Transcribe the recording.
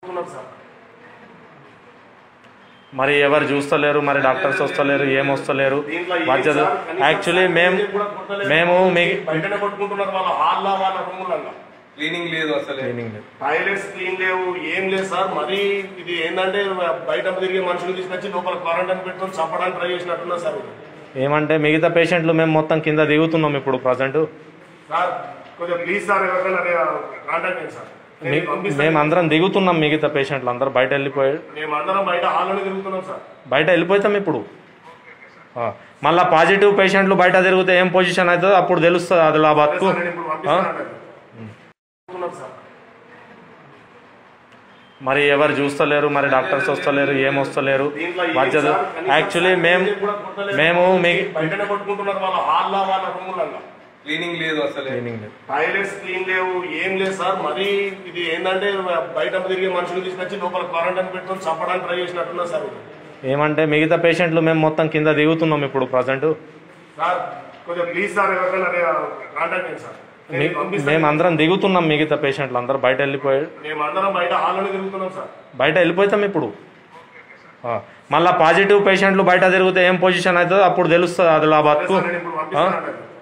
ఉన్నారు సార్ మరి ఎవరు చూస్తలేరు మరి డాక్టర్స్ వస్తలేరు ఏం వస్తలేరు దీంట్లో ఏం బాధ్యత సార్? కనీసం యాక్చువల్లీ మేము శానిటైజర్ కూడా కొట్టలేదు. మేము మీ బయటనే కొట్టుకుంటున్నారు వాళ్ళ హాల్లో వాళ్ళ రూములలో క్లీనింగ్ లేదు అసలే క్లీనింగ్ లేదు. టాయిలెట్స్ క్లీన్ లేవు ఏం లేదు సార్ మరి ఇది ఏంటంటే బయట తిరిగే మనుషులు తీసుకొచ్చి లోపల క్వారంటైన్ పెట్టుకొని చంపడానికి ట్రై చేసినట్టున్నారు సార్ ఇది. ఏమంటే మిగతా పేషెంట్లు మేము మొత్తం కింద దిగుతున్నాం ఇప్పుడు ప్రజెంట్ సార్ కొంచెం ప్లీజ్ సార్ ఎవరికైనా కాంటాక్ట్ చేయండి సార్ నేను పంపిస్తాను. మేము అందరం దిగుతున్నాం మిగతా పేషెంట్లు అందరూ బయట వెళ్ళిపోయి మేము అందరం బయట హాల్లోనే తిరుగుతున్నాం సార్ బయట వెళ్ళిపోతాం ఇప్పుడు ఆ, మళ్ళా పాజిటివ్ పేషెంట్లు బయట తిరిగితే ఏం పొజిషన్ అవుతుందో అప్పుడు తెలుస్తుంది ఆదిలాబాద్కు సార్, నేను ఇప్పుడు పంపిస్తాను తిరుగుతున్నాం సార్ మరి ఎవరు చూస్తలేరు మరి డాక్టర్స్ వస్తలేరు ఏం వస్తలేరు దీంట్లో ఏం బాధ్యత సార్? కనీసం యాక్చువల్లీ మేము శానిటైజర్ కూడా కొట్టలేదు. మేము మీ బయటనే కొట్టుకుంటున్నారు వాళ్ళ హాల్లో వాళ్ళ రూములలో క్లీనింగ్ లేదు అసలే క్లీనింగ్ లేదు. టాయిలెట్స్ క్లీన్ లేవు ఏం లేదు సార్ మరి ఇది ఏంటంటే బయట తిరిగే మనుషులు తీసుకొచ్చి లోపల క్వారంటైన్ పెట్టుకొని చంపడానికి ట్రై చేసినట్టున్నారు సార్ ఇది. ఏమంటే మిగతా పేషెంట్లు మేము మొత్తం కింద దిగుతున్నాం ఇప్పుడు ప్రజెంట్ సార్ కొంచెం ప్లీజ్ సార్ ఎవరికైనా కాంటాక్ట్ చేయండి సార్ నేను పంపిస్తాను. మేము అందరం దిగుతున్నాం మిగతా పేషెంట్లు అందరూ బయట వెళ్ళిపోయి మేము అందరం బయట హాల్లోనే తిరుగుతున్నాం సార్ బయట వెళ్ళిపోతాం ఇప్పుడు ఆ, మళ్ళా పాజిటివ్ పేషెంట్లు బయట తిరిగితే ఏం పొజిషన్ అవుతుందో అప్పుడు తెలుస్తుంది ఆదిలాబాద్కు సార్, నేను ఇప్పుడు ఆ? పంపిస్తాను